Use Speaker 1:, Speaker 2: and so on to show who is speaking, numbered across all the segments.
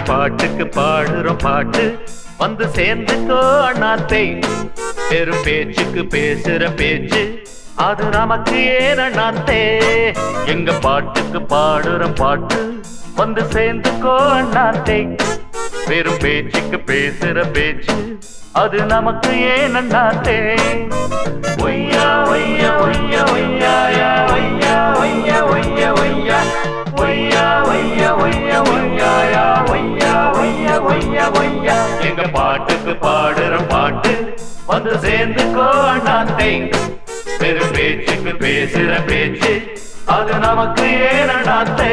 Speaker 1: பாட்டுக்கு பாடுறோம் பாட்டு வந்து சேர்ந்துக்கோ அண்ணாத்தை பெரும் பேச்சுக்கு பேசுற பேச்சு அது நமக்கு ஏன் அண்ணாத்தே எங்க பாட்டுக்கு பாடுறோம் பாட்டு வந்து சேர்ந்துக்கோ அண்ணாத்தை பெரும் பேச்சுக்கு பேசுற பேச்சு அது நமக்கு ஏன் அண்ணாத்தே ஒய்யா ஒய்யா ஒய்யா ஒய்யா யா, ஒய்யா ஒய்யா ஒய்யா ஒய்யா ஒய்யா ஒய்யா ஒய்யா ஒய்யா யா, ஒய்யா ஒய்யா ஒய்யா ஒய்யா எங்க பாட்டுக்கு பாடுற பாட்டு வந்து சேர்ந்துக்கோ அண்ணாத்தை பெரும் பேச்சுக்கு பேசுற பேச்சு அது நமக்கு ஏன் அண்ணாத்தே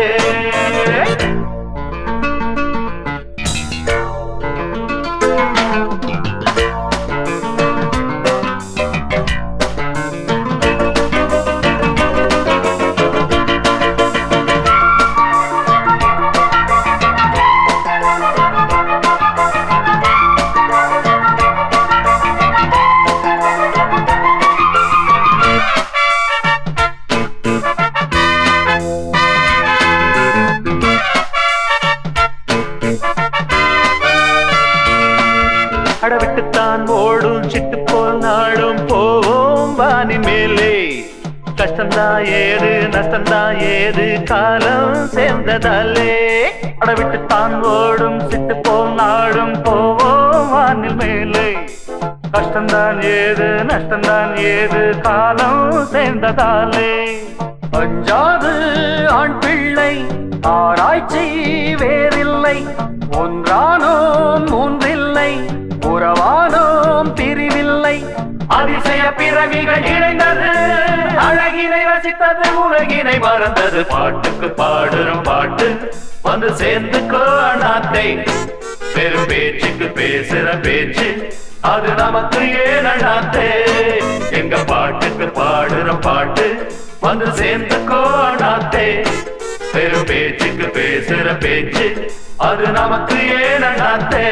Speaker 1: அடவிட்டுத்தான் ஓடும் சிட்டு போல் நாடும் போவோம் வானின் மேலே கஷ்டம்தான் ஏது நஷ்டம்தான் ஏது காலம் சேர்ந்ததாலே அடவிட்டுத்தான் ஓடும் சிட்டு போல் நாடும் போவோம் வானில் மேலே கஷ்டம்தான் ஏது நஷ்டம்தான் ஏது காலம் சேர்ந்ததாலே அஞ்சாது ஆண் பிள்ளை ஆராய்ச்சி வேறில்லை ஒன்றானோம் மூன்றில்லை உறவானோம் பிரிவில்லை அதிசய பிறவிகள் இணைந்தது அழகினை ரசித்தது உலகினை மறந்தது பாட்டுக்கு பாடுறோம் பாட்டு வந்து சேர்ந்துக்கோ அண்ணாத்தை பெரும் பேச்சுக்கு பேசுற பேச்சு அது நமக்கு ஏன் அண்ணாத்தே எங்க பாட்டுக்கு பாடுற பாட்டு வந்து சேர்ந்துக்கோ அண்ணாத்தே பெரும் பேச்சுக்கு பேசுற பேச்சு அது நமக்கு ஏன் அண்ணாத்தே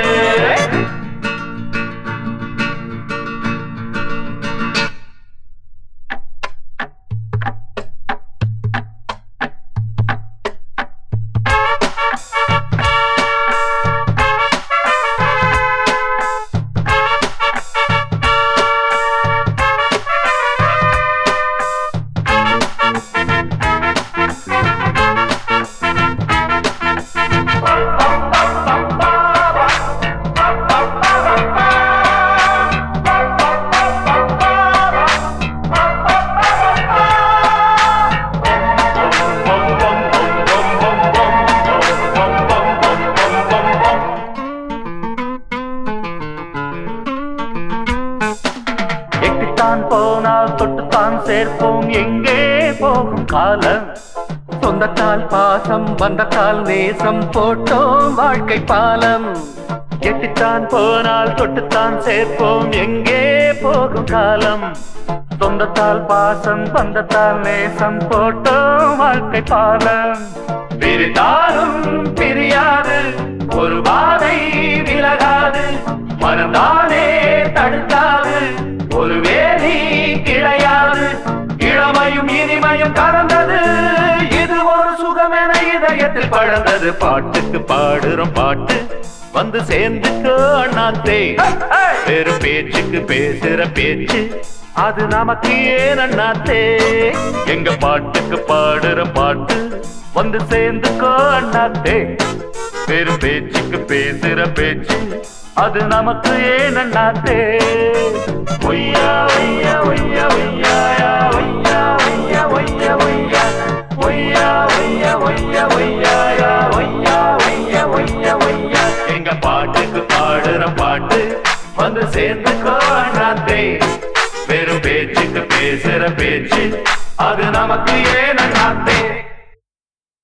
Speaker 1: எட்டித்தான் போனால் தொட்டுத்தான் சேர்ப்போம் எங்கே போகும் காலம் சொந்தத்தால் பாசம் வந்தத்தால் நேசம் போட்டோம் வாழ்க்கை பாலம் எட்டித்தான் போனால் தொட்டுத்தான் சேர்ப்போம் எங்கே போகும் காலம் சொந்தத்தால் பாசம் பந்தத்தால் நேசம் போட்டோம் வாழ்க்கை பாலம் பிரித்தாலும் பிரியாது ஒரு பாதை விலகாது மனந்தானே தடுக்காது ஒரு வேலி கிடையாது இளமையும் இனிமையும் கலந்தது இது ஒரு சுகமென இதயத்தில் பழந்தது பாட்டுக்கு பாடுறோம் பாட்டு வந்து சேர்ந்துக்கோ அண்ணாத்தே பெரும் பேச்சுக்கு பேசுற பேச்சு அது நமக்கு ஏன் அண்ணாத்தே எங்க பாட்டுக்கு பாடுற பாட்டு வந்து சேர்ந்துக்கோ அண்ணாத்தே பெரும் பேச்சுக்கு பேசுற பேச்சு அது நமக்கு ஏன் அண்ணாத்தே ஒய்யா ஒய்யா ஒய்யா ஒய்யா யா, ஒய்யா ஒய்யா ஒய்யா ஒய்யா ஒய்யா ஒய்யா ஒய்யா ஒய்யா யா, ஒய்யா ஒய்யா ஒய்யா ஒய்யா எங்க பாட்டுக்கு பாடுற பாட்டு வந்து சேர்ந்துக்கோ அண்ணாத்தே வெறும் பேச்சுக்கு பேசுற பேச்சு அது நமக்கு ஏன் அண்ணா